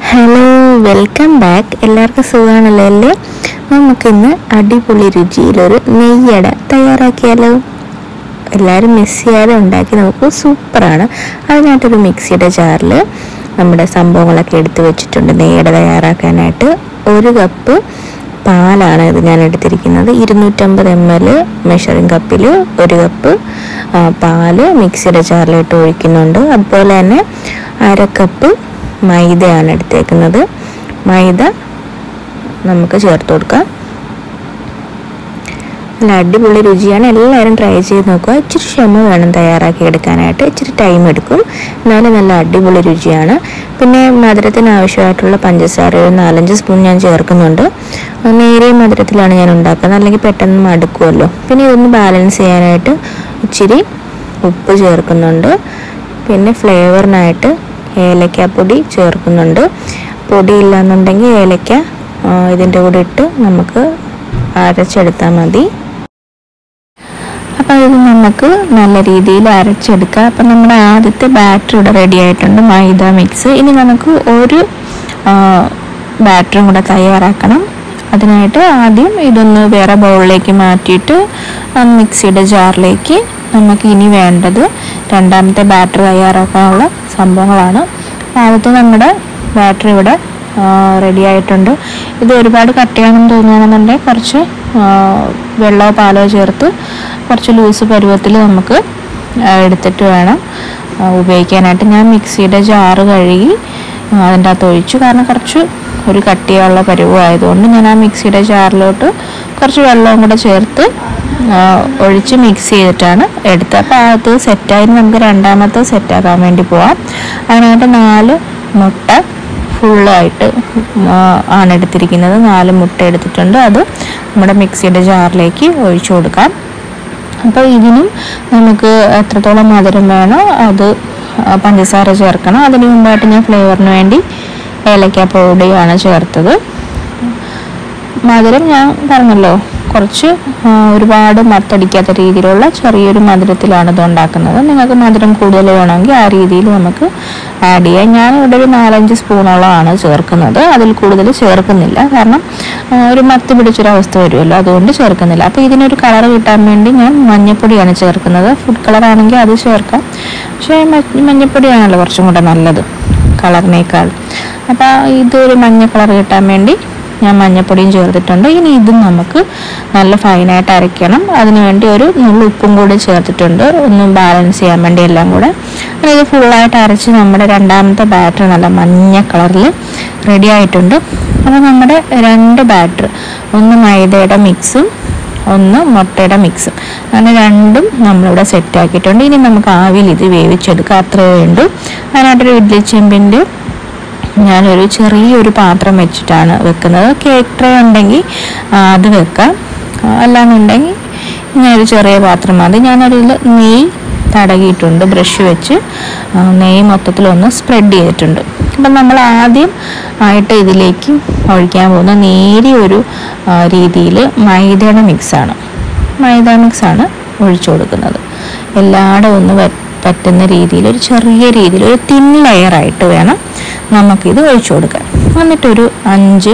Hello welcome back എല്ലാവർക്കും സുഖമാണല്ലോ അല്ലേ നമുക്കിന്ന് അടിപൊളി രുചിയിലൊരു നെയ്യട തയ്യാറാക്കിയാലോ എല്ലാവരും മിസ് ചെയ്യാതെ ഉണ്ടാക്കി നമുക്ക് സൂപ്പറാണ് അതിനായിട്ടൊരു മിക്സിയുടെ ജാറിൽ നമ്മുടെ സംഭവങ്ങളൊക്കെ എടുത്ത് വെച്ചിട്ടുണ്ട് നെയ്യട തയ്യാറാക്കാനായിട്ട് ഒരു കപ്പ് പാലാണ് ഇത് ഞാൻ എടുത്തിരിക്കുന്നത് ഇരുന്നൂറ്റമ്പത് എം എൽ മെഷറിംഗ് കപ്പിൽ ഒരു കപ്പ് ആ, പാല് മിക്സിയുടെ ജാറിലിട്ട് ഒഴിക്കുന്നുണ്ട് അതുപോലെ തന്നെ അര കപ്പ് മൈദയാണ് എടുത്തേക്കുന്നത് മൈദ നമുക്ക് ചേർത്ത് കൊടുക്കാം നല്ല അടിപൊളി രുചിയാണ് എല്ലാവരും ട്രൈ ചെയ്ത് നോക്കുക ഇച്ചിരി ക്ഷമ വേണം തയ്യാറാക്കി എടുക്കാനായിട്ട് ഇച്ചിരി ടൈം എടുക്കും എന്നാലും നല്ല അടിപൊളി രുചിയാണ് പിന്നെ മധുരത്തിന് ആവശ്യമായിട്ടുള്ള പഞ്ചസാര ഒരു നാലഞ്ച് സ്പൂൺ ഞാൻ ചേർക്കുന്നുണ്ട് അത് നേരിയ മധുരത്തിലാണ് ഞാൻ ഉണ്ടാക്കുന്നത് അല്ലെങ്കിൽ പെട്ടെന്ന് മടുക്കുമല്ലോ പിന്നെ ഇതൊന്ന് ബാലൻസ് ചെയ്യാനായിട്ട് ഇച്ചിരി ഉപ്പ് ചേർക്കുന്നുണ്ട് പിന്നെ ഫ്ലേവറിനായിട്ട് ഏലക്കാപ്പൊടി ചേർക്കുന്നുണ്ട് പൊടി ഇല്ലാന്നുണ്ടെങ്കിൽ ഏലക്ക ആ, ഇതിൻ്റെ കൂടെ ഇട്ട് നമുക്ക് അരച്ചെടുത്താൽ മതി അപ്പോൾ ഇത് നമുക്ക് നല്ല രീതിയിൽ അരച്ചെടുക്കാം അപ്പം നമ്മുടെ ആദ്യത്തെ ബാറ്റർ ഇവിടെ റെഡി ആയിട്ടുണ്ട് മൈദ മിക്സ് ഇനി നമുക്ക് ഒരു ബാറ്ററും കൂടെ തയ്യാറാക്കണം അതിനായിട്ട് ആദ്യം ഇതൊന്ന് വേറെ ബൗളിലേക്ക് മാറ്റിയിട്ട് ആ മിക്സിയുടെ ജാറിലേക്ക് നമുക്ക് ഇനി വേണ്ടത് രണ്ടാമത്തെ ബാറ്റർ തയ്യാറാക്കാനുള്ള സംഭവങ്ങളാണ് ആദ്യത്തെ നമ്മുടെ ബാറ്റർ ഇവിടെ റെഡി ആയിട്ടുണ്ട് ഇത് ഒരുപാട് കട്ടിയാണെന്ന് തോന്നുകയാണെന്നുണ്ടെങ്കിൽ കുറച്ച് ആ, വെള്ളമോ പാലോ ചേർത്ത് കുറച്ച് ലൂസ് പരുവത്തിൽ നമുക്ക് ആ, എടുത്തിട്ട് വേണം ആ, ഉപയോഗിക്കാനായിട്ട് ഞാൻ മിക്സിയുടെ ജാറ് കഴുകി ആ, അതിൻ്റെ അകത്ത് ഒഴിച്ചു കാരണം കുറച്ച് ഒരു കട്ടിയുള്ള പരുവമായതുകൊണ്ട് ഞാൻ ആ മിക്സിയുടെ ജാറിലോട്ട് കുറച്ച് വെള്ളവും കൂടെ ചേർത്ത് ആ, ഒഴിച്ച് മിക്സ് ചെയ്തിട്ടാണ് എടുത്തത് അപ്പോൾ അത് സെറ്റായി നമുക്ക് രണ്ടാമത്തെ സെറ്റാക്കാൻ വേണ്ടി പോവാം അതിനായിട്ട് നാല് മുട്ട ഫുള്ളായിട്ട് ആണ് എടുത്തിരിക്കുന്നത് നാല് മുട്ട എടുത്തിട്ടുണ്ട് അത് നമ്മുടെ മിക്സിയുടെ ജാറിലേക്ക് ഒഴിച്ചു കൊടുക്കാം അപ്പോൾ ഇതിനും നമുക്ക് എത്രത്തോളം മധുരം വേണോ അത് ആ, പഞ്ചസാര ചേർക്കണം അതിന് മുമ്പായിട്ട് ഞാൻ ഫ്ലേവറിന് വേണ്ടി ഏലക്ക പൗഡിയാണ് ചേർത്തത് മധുരം ഞാൻ പറഞ്ഞല്ലോ കുറച്ച് ആ, ഒരുപാട് മത്തടിക്കാത്ത രീതിയിലുള്ള ചെറിയൊരു മധുരത്തിലാണ് ഇത് ഉണ്ടാക്കുന്നത് നിങ്ങൾക്ക് മധുരം കൂടുതൽ വേണമെങ്കിൽ ആ രീതിയിൽ നമുക്ക് ആഡ് ചെയ്യാം ഞാൻ ഇവിടെ ഒരു നാലഞ്ച് സ്പൂണോളമാണ് ചേർക്കുന്നത് അതിൽ കൂടുതൽ ചേർക്കുന്നില്ല കാരണം ആ, ഒരു മത്ത് പിടിച്ചൊരവസ്ഥ വരുമല്ലോ അതുകൊണ്ട് ചേർക്കുന്നില്ല അപ്പോൾ ഇതിനൊരു കളർ കിട്ടാൻ വേണ്ടി ഞാൻ മഞ്ഞപ്പൊടിയാണ് ചേർക്കുന്നത് ഫുഡ് കളർ ആണെങ്കിൽ അത് ചേർക്കാം പക്ഷേ മ- മഞ്ഞപ്പൊടിയാണല്ലോ കുറച്ചും കൂടെ നല്ലത് കളറിനേക്കാൾ അപ്പോൾ ഇതൊരു മഞ്ഞ കളർ കിട്ടാൻ വേണ്ടി ഞാൻ മഞ്ഞപ്പൊടിയും ചേർത്തിട്ടുണ്ട് ഇനി ഇതും നമുക്ക് നല്ല ഫൈനായിട്ട് അരയ്ക്കണം അതിനുവേണ്ടി ഒരു നുള്ളു ഉപ്പും കൂടി ചേർത്തിട്ടുണ്ട് ഒന്ന് ബാലൻസ് ചെയ്യാൻ വേണ്ടി എല്ലാം കൂടെ അങ്ങനെ ഇത് ഫുള്ളായിട്ട് അരച്ച് നമ്മുടെ രണ്ടാമത്തെ ബാറ്റർ നല്ല മഞ്ഞ കളറിൽ റെഡി ആയിട്ടുണ്ട് അപ്പോൾ നമ്മുടെ രണ്ട് ബാറ്റർ ഒന്ന് മൈദയുടെ മിക്സും ഒന്ന് മുട്ടയുടെ മിക്സും അങ്ങനെ രണ്ടും നമ്മളിവിടെ സെറ്റ് ആക്കിയിട്ടുണ്ട് ഇനി നമുക്ക് ആവിയിൽ ഇത് വേവിച്ചെടുക്കാം അത്രയേ വേണ്ടൂ അതിനായിട്ടൊരു ഇഡ്ലി ചെമ്പിൻ്റെ ഞാനൊരു ചെറിയൊരു പാത്രം വെച്ചിട്ടാണ് വെക്കുന്നത് കേക്ക് ട്രേ ഉണ്ടെങ്കിൽ ആ, അത് വെക്കാം ആ, അല്ലാന്നുണ്ടെങ്കിൽ ഞാനൊരു ചെറിയ പാത്രം മതി ഞാനതിൽ നെയ്യ് തടകിയിട്ടുണ്ട് ബ്രഷ് വെച്ച് ആ, നെയ്യ് മൊത്തത്തിലൊന്ന് സ്പ്രെഡ് ചെയ്തിട്ടുണ്ട് അപ്പം നമ്മൾ ആദ്യം ആയിട്ട് ഇതിലേക്ക് ഒഴിക്കാൻ പോകുന്ന നേരിയ ഒരു രീതിയിൽ മൈദയുടെ മിക്സാണ് മൈദ മിക്സാണ് ഒഴിച്ചു കൊടുക്കുന്നത് എല്ലായിടും ഒന്ന് വ- പറ്റുന്ന രീതിയിൽ ഒരു ചെറിയ രീതിയിൽ ഒരു തിൻ ലെയറായിട്ട് വേണം നമുക്കിത് ഒഴിച്ചു കൊടുക്കാൻ എന്നിട്ടൊരു അഞ്ച്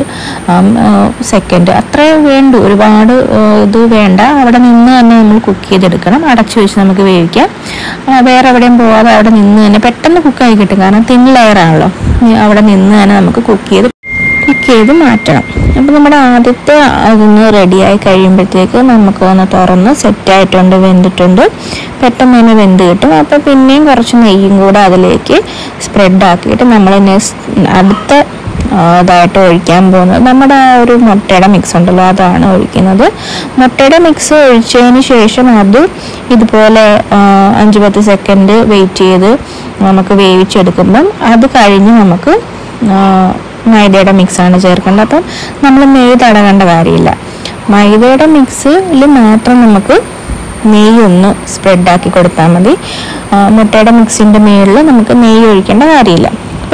സെക്കൻഡ് അത്രേ വേണ്ടൂ ഒരുപാട് ആ, ഇത് വേണ്ട അവിടെ നിന്ന് തന്നെ നമ്മൾ കുക്ക് ചെയ്തെടുക്കണം അടച്ചു വെച്ച് നമുക്ക് വേവിക്കാം ആ, വേറെ എവിടെയും പോവാതെ അവിടെ നിന്ന് തന്നെ പെട്ടെന്ന് കുക്കായി കിട്ടും കാരണം തിൻ ലെയറാണല്ലോ അവിടെ നിന്ന് തന്നെ നമുക്ക് കുക്ക് ചെയ്ത് കുക്ക് ചെയ്ത് മാറ്റണം അപ്പോൾ നമ്മുടെ ആദ്യത്തെ അതൊന്ന് റെഡിയായി കഴിയുമ്പോഴത്തേക്ക് നമുക്ക് ഒന്ന് തുറന്ന് സെറ്റായിട്ടുണ്ട് വെന്തിട്ടുണ്ട് പെട്ടെന്ന് തന്നെ വെന്ത് കിട്ടും അപ്പോൾ പിന്നെയും കുറച്ച് നെയ്യും കൂടെ അതിലേക്ക് സ്പ്രെഡ് ആക്കിയിട്ട് നമ്മൾ നെക്സ്റ്റ് അടുത്ത ആ, ഇതായിട്ട് ഒഴിക്കാൻ പോകുന്നത് നമ്മുടെ ആ ഒരു മുട്ടയുടെ മിക്സ് ഉണ്ടല്ലോ അതാണ് ഒഴിക്കുന്നത് മുട്ടയുടെ മിക്സ് ഒഴിച്ചതിന് ശേഷം അത് ഇതുപോലെ ആ, അഞ്ച് പത്ത് സെക്കൻഡ് വെയിറ്റ് ചെയ്ത് നമുക്ക് വേവിച്ചെടുക്കുമ്പം അത് കഴിഞ്ഞ് നമുക്ക് ആ, മൈദയുടെ മിക്സാണ് ചേർക്കേണ്ടത് അപ്പം നമ്മൾ നെയ്യ് തടകേണ്ട കാര്യമില്ല മൈദയുടെ മിക്സിൽ മാത്രം നമുക്ക് നെയ്യ് ഒന്ന് സ്പ്രെഡ് ആക്കി കൊടുത്താൽ മതി ആ, മുട്ടയുടെ മിക്സിൻ്റെ മുകളിൽ നമുക്ക് നെയ്യ് ഒഴിക്കേണ്ട കാര്യമില്ല അപ്പോൾ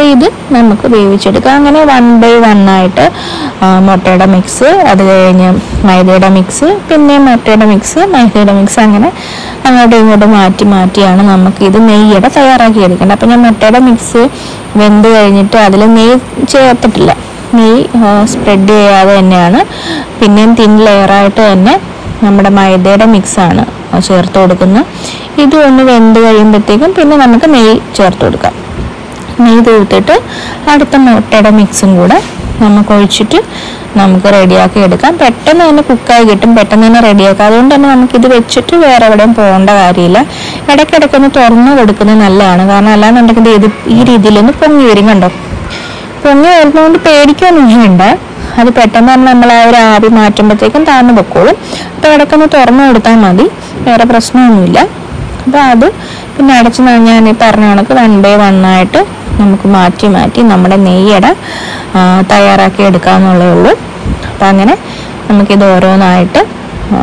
അപ്പോൾ ഇത് നമുക്ക് വേവിച്ചെടുക്കാം അങ്ങനെ വൺ ബൈ വൺ ആയിട്ട് ആ, മുട്ടയുടെ മിക്സ് അത് കഴിഞ്ഞ് മൈദയുടെ മിക്സ് പിന്നെ മുട്ടയുടെ മിക്സ് മൈദയുടെ മിക്സ് അങ്ങനെ അങ്ങോട്ടും ഇങ്ങോട്ടും മാറ്റി മാറ്റിയാണ് നമുക്ക് ഇത് നെയ്യുടെ തയ്യാറാക്കി എടുക്കേണ്ടത് അപ്പോൾ ഞാൻ മുട്ടയുടെ മിക്സ് വെന്ത് കഴിഞ്ഞിട്ട് അതിൽ നെയ്യ് ചേർത്തിട്ടില്ല നെയ്യ് സ്പ്രെഡ് ചെയ്യാതെ തന്നെയാണ് പിന്നെയും തിൻ ലെയറായിട്ട് തന്നെ നമ്മുടെ മൈദയുടെ മിക്സാണ് ചേർത്ത് കൊടുക്കുന്നത് ഇത് ഒന്ന് വെന്ത് കഴിയുമ്പോഴത്തേക്കും പിന്നെ നമുക്ക് നെയ്യ് ചേർത്ത് കൊടുക്കാം നെയ്യ് തൂത്തിട്ട് അടുത്ത മുട്ടയുടെ മിക്സും കൂടെ നമുക്ക് ഒഴിച്ചിട്ട് നമുക്ക് റെഡിയാക്കി എടുക്കാം പെട്ടെന്ന് തന്നെ കുക്കായി കിട്ടും പെട്ടെന്ന് തന്നെ റെഡിയാക്കാം അതുകൊണ്ട് തന്നെ നമുക്കിത് വെച്ചിട്ട് വേറെ എവിടെയും പോകേണ്ട കാര്യമില്ല ഇടയ്ക്കിടയ്ക്കൊന്ന് തുറന്നു കൊടുക്കുന്നത് നല്ലതാണ് കാരണം അല്ലാന്നുണ്ടെങ്കിൽ ഇത് ഈ രീതിയിലൊന്ന് പൊങ്ങി വരും കണ്ടോ പൊങ്ങി വരുന്നതുകൊണ്ട് പേടിക്കൊന്നും വേണ്ട അത് പെട്ടെന്ന് തന്നെ നമ്മൾ ആ ഒരു ആവി മാറ്റുമ്പോഴത്തേക്കും താഴ്ന്നു പൊക്കോളും അപ്പോൾ ഇടയ്ക്കൊന്ന് തുറന്നു കൊടുത്താൽ മതി വേറെ പ്രശ്നമൊന്നുമില്ല അപ്പോൾ അത് പിന്നെ അടച്ച് ന- ഞാൻ ഈ പറഞ്ഞ കണക്ക് വൺ ബൈ വൺ ആയിട്ട് നമുക്ക് മാറ്റി മാറ്റി നമ്മുടെ നെയ്യട ആ, തയ്യാറാക്കി എടുക്കാമെന്നുള്ളേ ഉള്ളൂ അപ്പം അങ്ങനെ നമുക്കിത് ഓരോന്നായിട്ട് ആ,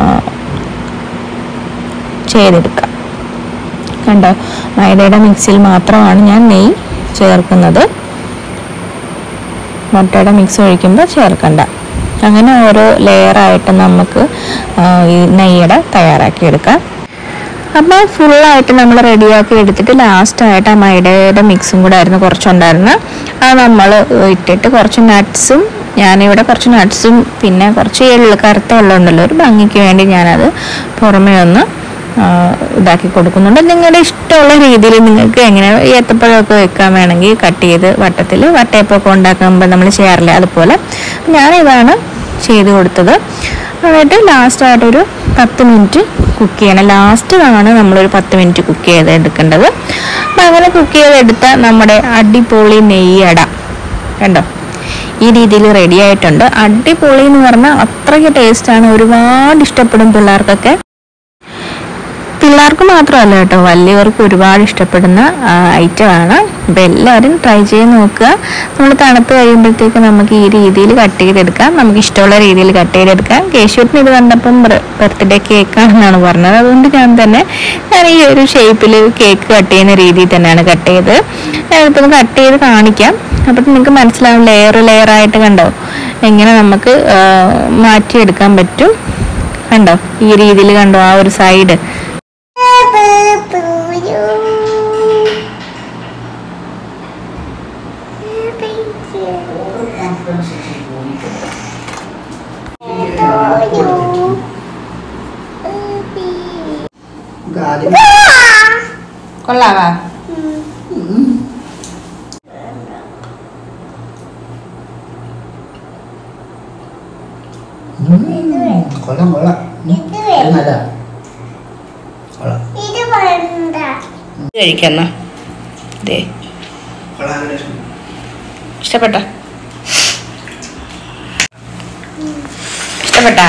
ചെയ്തെടുക്കാം കണ്ടോ മൈദയുടെ മിക്സിയിൽ മാത്രമാണ് ഞാൻ നെയ്യ് ചേർക്കുന്നത് മുട്ടയുടെ മിക്സ് ഒഴിക്കുമ്പോൾ ചേർക്കണ്ട അങ്ങനെ ഓരോ ലെയറായിട്ട് നമുക്ക് ആ, ഈ നെയ്യട തയ്യാറാക്കി എടുക്കാം അപ്പോൾ ഫുള്ളായിട്ട് നമ്മൾ റെഡിയാക്കി എടുത്തിട്ട് ലാസ്റ്റായിട്ട് ആ മൈദയുടെ മിക്സും കൂടെ ആയിരുന്നു കുറച്ചുണ്ടായിരുന്നു അത് നമ്മൾ ഇട്ടിട്ട് കുറച്ച് നട്ട്സും ഞാനിവിടെ കുറച്ച് നട്ട്സും പിന്നെ കുറച്ച് എള്ള് കറുത്ത എള്ളും ഉണ്ടല്ലോ ഒരു ഭംഗിക്ക് വേണ്ടി ഞാനത് പുറമേ ഒന്ന് ആ, ഇതാക്കി കൊടുക്കുന്നുണ്ട് നിങ്ങളുടെ ഇഷ്ടമുള്ള രീതിയിൽ നിങ്ങൾക്ക് എങ്ങനെ ഏത്തപ്പഴമൊക്കെ വെക്കാൻ വേണമെങ്കിൽ കട്ട് ചെയ്ത് വട്ടത്തിൽ വട്ടയപ്പൊക്കെ ഉണ്ടാക്കുമ്പോൾ നമ്മൾ ചെയ്യാറില്ല അതുപോലെ ഞാനിതാണ് ചെയ്ത് കൊടുത്തത് എന്നിട്ട് ലാസ്റ്റായിട്ടൊരു പത്ത് മിനിറ്റ് കുക്ക് ചെയ്യണം ലാസ്റ്റിലാണ് നമ്മളൊരു പത്ത് മിനിറ്റ് കുക്ക് ചെയ്ത് എടുക്കേണ്ടത് അപ്പം അങ്ങനെ കുക്ക് ചെയ്തെടുത്ത നമ്മുടെ അടിപൊളി നെയ്യട കണ്ടോ ഈ രീതിയിൽ റെഡി ആയിട്ടുണ്ട് അടിപൊളി എന്ന് പറഞ്ഞാൽ അത്രയ്ക്ക് ടേസ്റ്റാണ് ഒരുപാട് ഇഷ്ടപ്പെടും പിള്ളേർക്കൊക്കെ പിള്ളേർക്ക് മാത്രമല്ല കേട്ടോ വലിയവർക്ക് ഒരുപാട് ഇഷ്ടപ്പെടുന്ന ഐറ്റമാണ് അപ്പോൾ എല്ലാവരും ട്രൈ ചെയ്ത് നോക്കുക നമ്മൾ തണുത്ത് കഴിയുമ്പോഴത്തേക്ക് നമുക്ക് ഈ രീതിയിൽ കട്ട് ചെയ്തെടുക്കാം നമുക്ക് ഇഷ്ടമുള്ള രീതിയിൽ കട്ട് ചെയ്തെടുക്കാം കേശുവിന് ഇത് കണ്ടപ്പം ബർത്ത്ഡേ കേക്കാണെന്നാണ് പറഞ്ഞത് അതുകൊണ്ട് ഞാൻ തന്നെ ഞാൻ ഈ ഒരു ഷേപ്പിൽ കേക്ക് കട്ട് ചെയ്യുന്ന രീതിയിൽ തന്നെയാണ് കട്ട് ചെയ്തത് ഞാനിപ്പോൾ കട്ട് ചെയ്ത് കാണിക്കാം അപ്പം നിങ്ങൾക്ക് മനസ്സിലാവും ലെയർ ലെയർ ആയിട്ട് കണ്ടോ എങ്ങനെ നമുക്ക് ആ, മാറ്റിയെടുക്കാൻ പറ്റും കണ്ടോ ഈ രീതിയിൽ കണ്ടോ ആ ഒരു സൈഡ് ആദ്യം കൊള്ളാവാ കൊള്ളാം കൊള്ളാം ഉം. ഇത് നല്ലതാ കൊള്ളാം കഴിക്കുന്ന ദേ കൊള്ളാം രസം. ഇഷ്ടപ്പെട്ട ഇഷ്ടപ്പെട്ട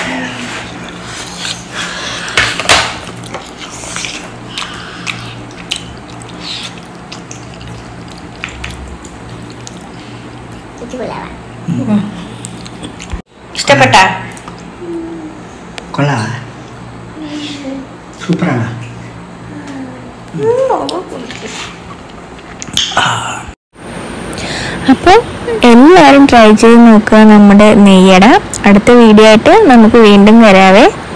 ഇഷ്ടപ്പെട്ട കൊള്ളാം സൂപ്പറാണ് അപ്പോൾ എല്ലാവരും ട്രൈ ചെയ്ത് നോക്കുക നമ്മുടെ നെയ്യട അടുത്ത വീഡിയോ ആയിട്ട് നമുക്ക് വീണ്ടും വരാവേ